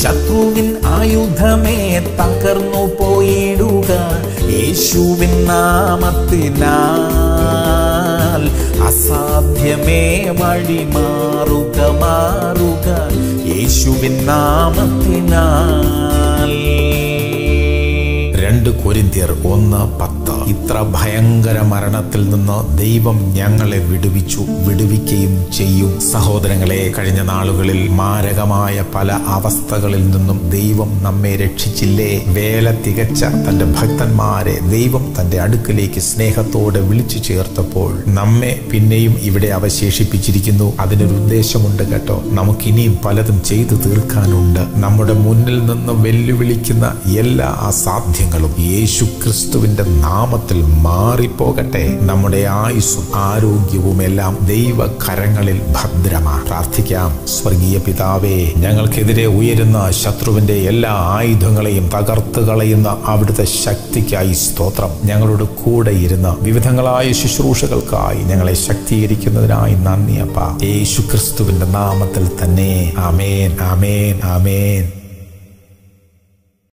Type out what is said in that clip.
ശത്രുവിൻ ആയുധമേ തകർന്നു പോയിടുക യേശുവിൻ നാമത്തിനാൽ അസാധ്യമേ വഴി മാറുക മാറുക യേശുവിൻ നാമത്തിനാൽ രണ്ട് കൊരിന്തിയർ ഒന്ന് പത്ത് ഇത്ര ഭയങ്കര മരണത്തിൽ നിന്ന് ദൈവം ഞങ്ങളെ വിടുവിച്ചു വിടുവിക്കുകയും ചെയ്യും സഹോദരങ്ങളെ കഴിഞ്ഞ നാളുകളിൽ മാരകമായ പല അവസ്ഥകളിൽ നിന്നും ദൈവം നമ്മെ രക്ഷിച്ചില്ലേ വേല തികച്ച തന്റെ ഭക്തന്മാരെ ദൈവം തന്റെ അടുക്കലേക്ക് സ്നേഹത്തോടെ വിളിച്ചു ചേർത്തപ്പോൾ നമ്മെ പിന്നെയും ഇവിടെ അവശേഷിപ്പിച്ചിരിക്കുന്നു അതിനൊരു ഉദ്ദേശമുണ്ട് കേട്ടോ നമുക്കിനിയും പലതും ചെയ്തു തീർക്കാനുണ്ട് നമ്മുടെ മുന്നിൽ നിന്ന് വെല്ലുവിളിക്കുന്ന എല്ലാ അസാധ്യങ്ങളും യേശു ക്രിസ്തുവിന്റെ നാമത്തിൽ മാറിപ്പോകട്ടെ നമ്മുടെ ആയുസ്സും ആരോഗ്യവും എല്ലാം ദൈവകരങ്ങളിൽ ഭദ്രമാ പ്രാർത്ഥിക്കാം സ്വർഗീയ പിതാവേ ഞങ്ങൾക്കെതിരെ ഉയരുന്ന ശത്രുവിന്റെ എല്ലാ ആയുധങ്ങളെയും തകർത്ത് കളയുന്ന അവിടുത്തെ ശക്തിക്കായി സ്തോത്രം ഞങ്ങളുടെ കൂടെ ഇരുന്ന് വിവിധങ്ങളായ ശുശ്രൂഷകൾക്കായി ഞങ്ങളെ ശക്തീകരിക്കുന്നതിനായി നന്ദി അപ്പ യേശു ക്രിസ്തുവിന്റെ നാമത്തിൽ തന്നെ ആമേൻ ആമേൻ ആമേൻ